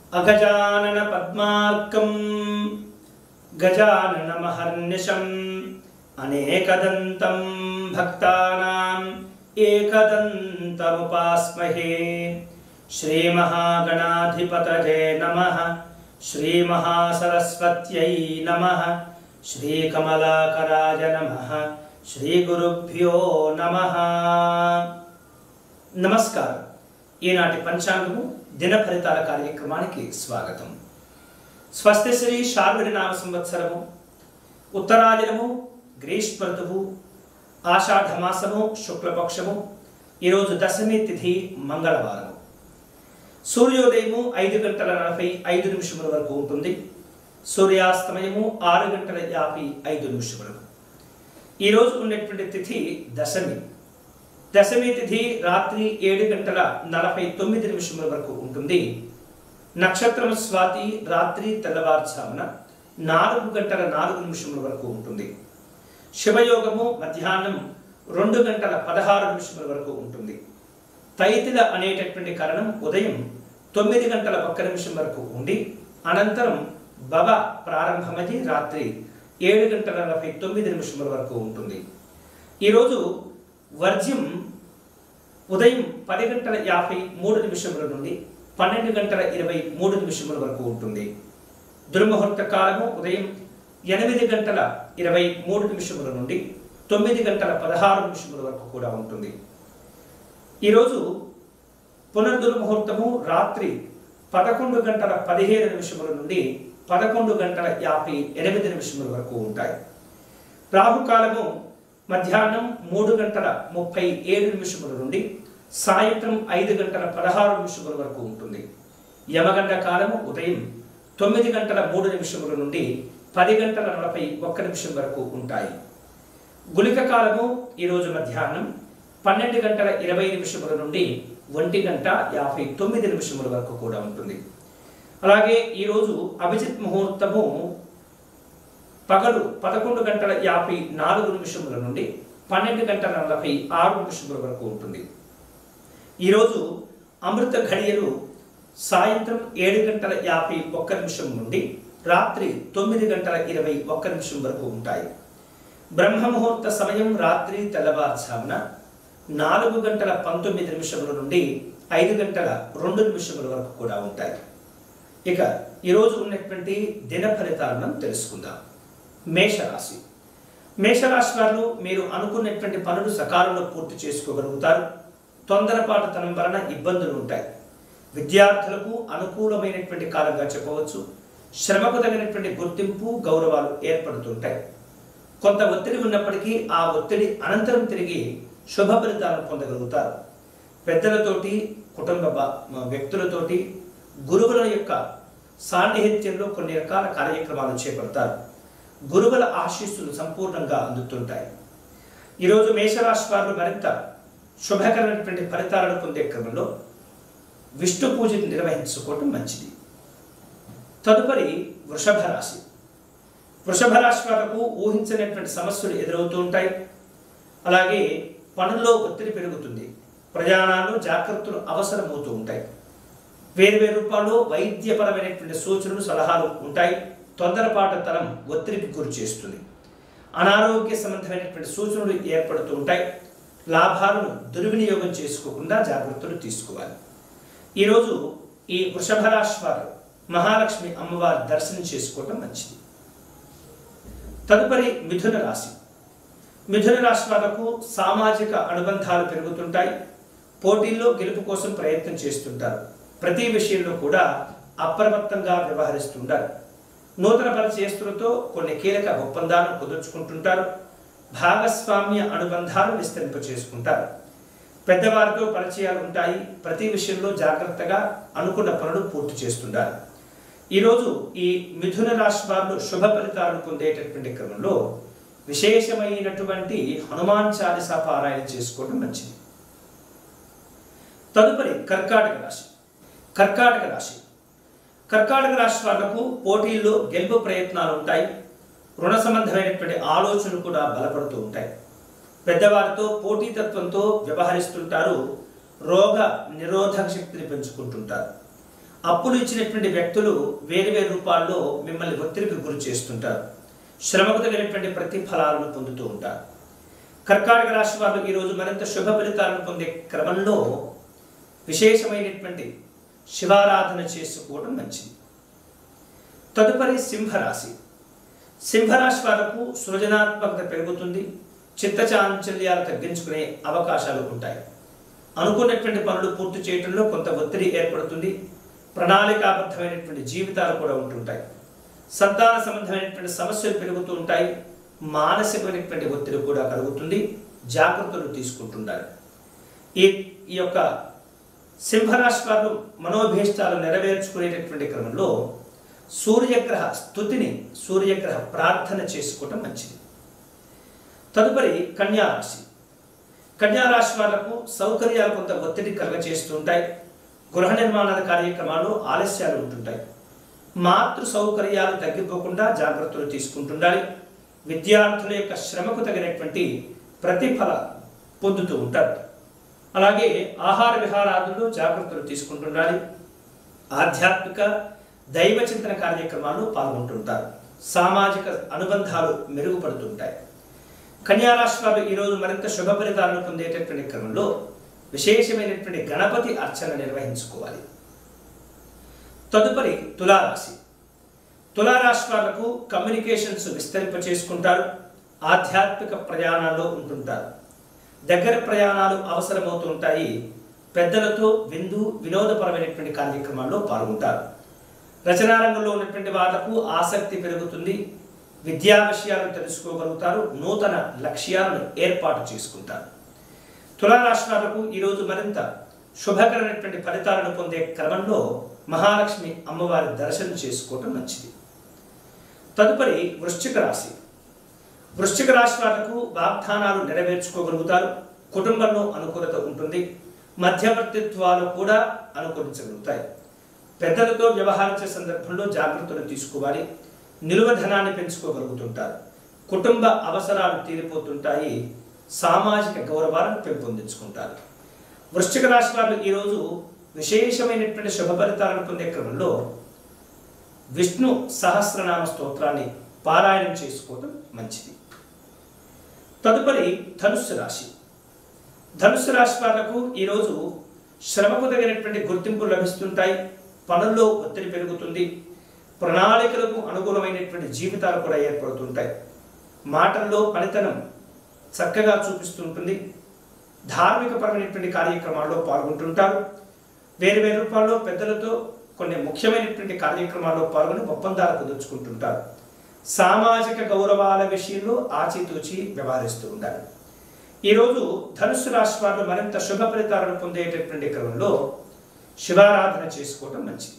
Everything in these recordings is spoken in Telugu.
అగజానన పద్మార్కం గజాననమహర్నిశం అనేకదంతం భక్తానాం ఏకదంతముపాస్మహే శ్రీమహాగణాధిపతయే నమః శ్రీమహాసరస్వత్యై నమః శ్రీకమలాకరాయ నమః శ్రీగురుభ్యో నమః నమస్కారం ఈనాటి పంచాంగము దిన ఫలితాల కార్యక్రమానికి స్వాగతం స్వస్తి శ్రీ శార్వరి నామ సంవత్సరము ఉత్తరాయణము గ్రీష్మ ఋతువు ఆషాఢమాసము శుక్లపక్షము ఈరోజు దశమి తిథి మంగళవారము సూర్యోదయము ఐదు గంటల నలభై ఐదు నిమిషముల వరకు ఉంటుంది సూర్యాస్తమయము ఆరు గంటల యాభై ఐదు నిమిషములకు ఈరోజు ఉన్నటువంటి తిథి దశమి దశమి తిథి రాత్రి ఏడు గంటల నలభై తొమ్మిది నిమిషముల వరకు ఉంటుంది నక్షత్రం స్వాతి రాత్రి తెల్లవారుజామున నాలుగు గంటల నాలుగు నిమిషముల వరకు ఉంటుంది శివయోగము మధ్యాహ్నం రెండు గంటల పదహారు నిమిషముల వరకు ఉంటుంది తైతిల అనేటటువంటి కరణం ఉదయం తొమ్మిది గంటల ఒక్క నిమిషం వరకు ఉండి అనంతరం బవ ప్రారంభమయ్యి రాత్రి ఏడు గంటల నలభై తొమ్మిది నిమిషముల వరకు ఉంటుంది ఈరోజు వర్జ్యం ఉదయం పది గంటల యాభై మూడు నిమిషముల నుండి పన్నెండు గంటల ఇరవై మూడు నిమిషముల వరకు ఉంటుంది దుర్ముహూర్త కాలము ఉదయం ఎనిమిది గంటల ఇరవై మూడు నిమిషముల నుండి తొమ్మిది గంటల పదహారు నిమిషముల వరకు కూడా ఉంటుంది ఈరోజు పునర్దుర్ముహూర్తము రాత్రి పదకొండు గంటల పదిహేను నిమిషముల నుండి పదకొండు గంటల యాభై ఎనిమిది నిమిషముల వరకు ఉంటాయి రాహుకాలము మధ్యాహ్నం మూడు గంటల ముప్పై ఏడు నిమిషముల నుండి సాయంత్రం ఐదు గంటల పదహారు నిమిషముల వరకు ఉంటుంది యమగండ కాలము ఉదయం తొమ్మిది గంటల మూడు నిమిషముల నుండి పది గంటల నలభై ఒక్క నిమిషం వరకు ఉంటాయి గుళిక కాలము ఈరోజు మధ్యాహ్నం పన్నెండు గంటల ఇరవై నిమిషముల నుండి ఒంటి గంట యాభై తొమ్మిది నిమిషముల వరకు కూడా ఉంటుంది అలాగే ఈరోజు అభిజిత్ ముహూర్తము పగలు పదకొండు గంటల యాభై నాలుగు నిమిషముల నుండి పన్నెండు గంటల నలభై ఆరు నిమిషముల వరకు ఉంటుంది ఈరోజు అమృత ఘడియలు సాయంత్రం ఏడు గంటల యాభై ఒక్క నిమిషం నుండి రాత్రి తొమ్మిది గంటల ఇరవై ఒక్క నిమిషం వరకు ఉంటాయి బ్రహ్మముహూర్త సమయం రాత్రి తెల్లవారుజామున నాలుగు గంటల పంతొమ్మిది నిమిషముల నుండి ఐదు గంటల రెండు నిమిషముల వరకు కూడా ఉంటాయి ఇక ఈరోజు ఉన్నటువంటి దిన ఫలితాలను మనం తెలుసుకుందాం మేషరాశి మేషరాశి వారు మీరు అనుకున్నటువంటి పనులు సకాలంలో పూర్తి చేసుకోగలుగుతారు తొందరపాటుతనం వలన ఇబ్బందులు ఉంటాయి విద్యార్థులకు అనుకూలమైనటువంటి కాలంగా చెప్పవచ్చు శ్రమకు తగినటువంటి గుర్తింపు గౌరవాలు ఏర్పడుతుంటాయి కొంత ఒత్తిడి ఉన్నప్పటికీ ఆ ఒత్తిడి అనంతరం తిరిగి శుభ ఫలితాలను పొందగలుగుతారు పెద్దలతోటి కుటుంబ బ- వ్యక్తులతోటి గురువుల యొక్క సాన్నిహిత్యంలో కొన్ని రకాల కార్యక్రమాలు చేపడతారు గురువుల ఆశీస్సులు సంపూర్ణంగా అందుతుంటాయి ఈరోజు మేషరాశి వారు మరింత శుభకరమైనటువంటి ఫలితాలను పొందే క్రమంలో విష్ణు పూజ నిర్వహించుకోవటం మంచిది తదుపరి వృషభ రాశి వృషభ రాశి వారికి ఊహించనటువంటి సమస్యలు ఎదురవుతూ ఉంటాయి అలాగే పనుల్లో ఒత్తిడి పెరుగుతుంది ప్రయాణాలు జాగ్రత్తలు అవసరమవుతూ ఉంటాయి వేరు వేరు రూపాల్లో వైద్యపరమైనటువంటి సూచనలు సలహాలు ఉంటాయి తొందరపాటు తరం ఒత్తిడికి గురి చేస్తుంది అనారోగ్య సంబంధమైనటువంటి సూచనలు ఏర్పడుతూ ఉంటాయి లాభాలను దుర్వినియోగం చేసుకోకుండా జాగ్రత్తలు తీసుకోవాలి ఈరోజు ఈ వృషభ రాశి వారు మహాలక్ష్మి అమ్మవారి దర్శనం చేసుకోవటం మంచిది తదుపరి మిథున రాశి మిథున రాశి వాళ్లకు సామాజిక అనుబంధాలు పెరుగుతుంటాయి పోటీల్లో గెలుపు కోసం ప్రయత్నం చేస్తుంటారు ప్రతి విషయంలో కూడా అప్రమత్తంగా వ్యవహరిస్తుంటారు నూతన పరిచయస్తులతో కొన్ని కీలక ఒప్పందాలను కుదుర్చుకుంటుంటారు భాగస్వామ్య అనుబంధాలు విస్తరింప చేసుకుంటారు పెద్దవారితో పరిచయాలు ఉంటాయి ప్రతి విషయంలో జాగ్రత్తగా అనుకున్న పనులు పూర్తి చేస్తుంటారు ఈరోజు ఈ మిథున రాశి వారు శుభ ఫలితాలను పొందేటటువంటి క్రమంలో విశేషమైనటువంటి హనుమాన్ చాలీసా పారాయణ చేసుకోవడం మంచిది తదుపరి కర్కాటక రాశి కర్కాటక రాశి కర్కాటక రాశి వాళ్లకు పోటీల్లో గెలుపు ప్రయత్నాలు ఉంటాయి రుణ సంబంధమైనటువంటి ఆలోచనలు కూడా బలపడుతూ ఉంటాయి పెద్దవారితో పోటీతత్వంతో వ్యవహరిస్తుంటారు రోగ నిరోధక శక్తిని పెంచుకుంటుంటారు అప్పులు ఇచ్చినటువంటి వ్యక్తులు వేరు వేరు రూపాల్లో మిమ్మల్ని ఒత్తిడికి గురి చేస్తుంటారు శ్రమకు తగినటువంటి ప్రతిఫలాలను పొందుతూ ఉంటారు కర్కాటక రాశి వారు ఈరోజు మరింత శుభ ఫలితాలను పొందే క్రమంలో విశేషమైనటువంటి శివారాధన చేసుకోవడం మంచిది తదుపరి సింహరాశి సింహరాశి వారికి సృజనాత్మకత పెరుగుతుంది చిత్తచాంచల్యాలు తగ్గించుకునే అవకాశాలు ఉంటాయి అనుకున్నటువంటి పనులు పూర్తి చేయడంలో కొంత ఒత్తిడి ఏర్పడుతుంది ప్రణాళికాబద్ధమైనటువంటి జీవితాలు కూడా ఉంటుంటాయి సంతాన సంబంధమైనటువంటి సమస్యలు పెరుగుతూ ఉంటాయి మానసికమైనటువంటి ఒత్తిడి కూడా కలుగుతుంది జాగ్రత్తలు తీసుకుంటుండాలి ఈ ఈ యొక్క సింహరాశి వారు మనోభీష్టాలు నెరవేర్చుకునేటటువంటి క్రమంలో సూర్యగ్రహ స్థుతిని సూర్యగ్రహ ప్రార్థన చేసుకోవటం మంచిది తదుపరి కన్యారాశి కన్యారాశి వాళ్లకు సౌకర్యాలు కొంత ఒత్తిడి కలగచేస్తుంటాయి గృహ నిర్మాణాల కార్యక్రమాలు ఆలస్యాలు ఉంటుంటాయి మాతృ సౌకర్యాలు తగ్గిపోకుండా జాగ్రత్తలు తీసుకుంటుండాలి విద్యార్థుల యొక్క శ్రమకు తగినటువంటి ప్రతిఫల పొందుతూ ఉంటారు అలాగే ఆహార విహారాదుల్లో జాగ్రత్తలు తీసుకుంటుండాలి ఆధ్యాత్మిక దైవ చింతన కార్యక్రమాల్లో పాల్గొంటుంటారు సామాజిక అనుబంధాలు మెరుగుపడుతుంటాయి కన్యారాశి వారు ఈరోజు మరింత శుభ ఫలితాలను పొందేటటువంటి క్రమంలో విశేషమైనటువంటి గణపతి అర్చన నిర్వహించుకోవాలి తదుపరి తులారాశి తులారాశి వాళ్లకు కమ్యూనికేషన్స్ విస్తరింప చేసుకుంటారు ఆధ్యాత్మిక ప్రయాణాల్లో ఉంటుంటారు దగ్గర ప్రయాణాలు అవసరమవుతూ ఉంటాయి పెద్దలతో విందు వినోదపరమైనటువంటి కార్యక్రమాల్లో పాల్గొంటారు రచనా రంగంలో ఉన్నటువంటి వాళ్లకు ఆసక్తి పెరుగుతుంది విద్యా విషయాలను తెలుసుకోగలుగుతారు నూతన లక్ష్యాలను ఏర్పాటు చేసుకుంటారు తులారాశి వాళ్లకు ఈరోజు మరింత శుభకరమైనటువంటి ఫలితాలను పొందే క్రమంలో మహాలక్ష్మి అమ్మవారి దర్శనం చేసుకోవటం మంచిది తదుపరి వృశ్చిక రాశి వృశ్చిక రాశి వాళ్లకు వాగ్దానాలు నెరవేర్చుకోగలుగుతారు కుటుంబంలో అనుకూలత ఉంటుంది మధ్యవర్తిత్వాలు కూడా అనుకూలించగలుగుతాయి పెద్దలతో వ్యవహరించే సందర్భంలో జాగ్రత్తలు తీసుకోవాలి నిలువ ధనాన్ని పెంచుకోగలుగుతుంటారు కుటుంబ అవసరాలు తీరిపోతుంటాయి సామాజిక గౌరవాలను పెంపొందించుకుంటారు వృశ్చిక రాశి వారు ఈరోజు విశేషమైనటువంటి శుభ ఫలితాలను పొందే క్రమంలో విష్ణు సహస్రనామ స్తోత్రాన్ని పారాయణం చేసుకోవడం మంచిది తదుపరి ధనుస్సు రాశి ధనుస్సు రాశి వాళ్లకు ఈరోజు శ్రమకు తగినటువంటి గుర్తింపు లభిస్తుంటాయి పనుల్లో ఒత్తిడి పెరుగుతుంది ప్రణాళికలకు అనుకూలమైనటువంటి జీవితాలు కూడా ఏర్పడుతుంటాయి మాటల్లో పనితనం చక్కగా చూపిస్తుంటుంది ధార్మిక పరమైనటువంటి కార్యక్రమాల్లో పాల్గొంటుంటారు వేరు వేరు రూపాల్లో పెద్దలతో కొన్ని ముఖ్యమైనటువంటి కార్యక్రమాల్లో పాల్గొని ఒప్పందాలు కుదుర్చుకుంటుంటారు సామాజిక గౌరవాల విషయంలో ఆచితూచి వ్యవహరిస్తూ ఉండాలి ఈరోజు ధనుస్సు రాశి వారు మరింత శుభ ఫలితాలను పొందేటటువంటి క్రమంలో శివారాధన చేసుకోవడం మంచిది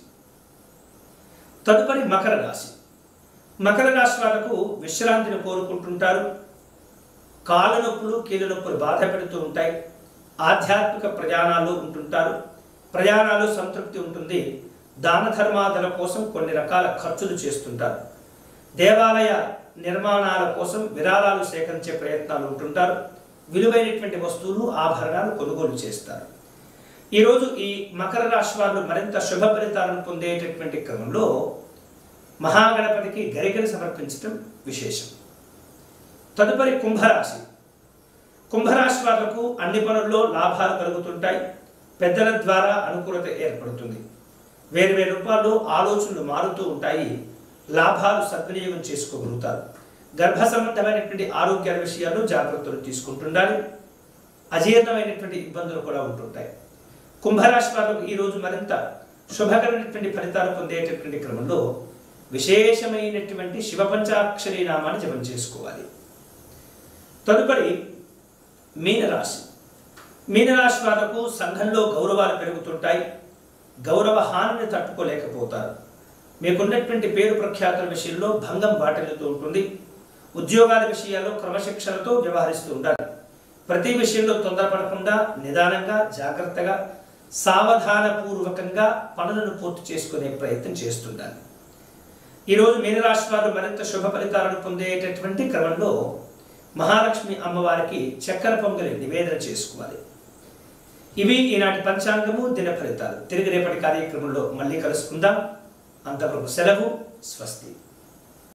తదుపరి మకర రాశి మకర రాశి వాళ్లకు విశ్రాంతిని కోరుకుంటుంటారు కాళ్ళ నొప్పులు కీళ్ళ నొప్పులు బాధ పెడుతూ ఉంటాయి ఆధ్యాత్మిక ప్రయాణాలు ఉంటుంటారు ప్రయాణాలు సంతృప్తి ఉంటుంది దాన ధర్మాదుల కోసం కొన్ని రకాల ఖర్చులు చేస్తుంటారు దేవాలయ నిర్మాణాల కోసం విరాళాలు సేకరించే ప్రయత్నాలు ఉంటుంటారు విలువైనటువంటి వస్తువులు ఆభరణాలు కొనుగోలు చేస్తారు ఈరోజు ఈ మకర రాశి వారు మరింత శుభ ఫలితాలను పొందేటటువంటి క్రమంలో మహాగణపతికి గరికని సమర్పించడం విశేషం తదుపరి కుంభరాశి కుంభరాశి వాళ్లకు అన్ని పనుల్లో లాభాలు కలుగుతుంటాయి పెద్దల ద్వారా అనుకూలత ఏర్పడుతుంది వేరు వేరు రూపాల్లో ఆలోచనలు మారుతూ ఉంటాయి లాభాలు సద్వినియోగం చేసుకోగలుగుతారు గర్భ సంబంధమైనటువంటి ఆరోగ్యాల విషయాల్లో జాగ్రత్తలు తీసుకుంటుండాలి అజీర్ణమైనటువంటి ఇబ్బందులు కూడా ఉంటుంటాయి కుంభరాశి వారికి ఈరోజు మరింత శుభకరమైనటువంటి ఫలితాలు పొందేటటువంటి క్రమంలో విశేషమైనటువంటి శివ పంచాక్షరి నామాన్ని జపం చేసుకోవాలి తదుపరి మీనరాశి మీనరాశి వాళ్లకు సంఘంలో గౌరవాలు పెరుగుతుంటాయి గౌరవ హానిని తట్టుకోలేకపోతారు మీకున్నటువంటి పేరు ప్రఖ్యాతుల విషయంలో భంగం వాటిల్లుతూ ఉంటుంది ఉద్యోగాల విషయాల్లో క్రమశిక్షణతో వ్యవహరిస్తూ ఉండాలి ప్రతి విషయంలో తొందరపడకుండా నిదానంగా జాగ్రత్తగా సావధానపూర్వకంగా పనులను పూర్తి చేసుకునే ప్రయత్నం చేస్తుండాలి ఈరోజు మీనరాశి వారు మరింత శుభ ఫలితాలను పొందేటటువంటి క్రమంలో మహాలక్ష్మి అమ్మవారికి చక్కెర పొంగలి నివేదన చేసుకోవాలి ఇవి ఈనాటి పంచాంగము దిన ఫలితాలు తిరిగి రేపటి కార్యక్రమంలో మళ్ళీ కలుసుకుందాం అంతవరకు సెలవు స్వస్తి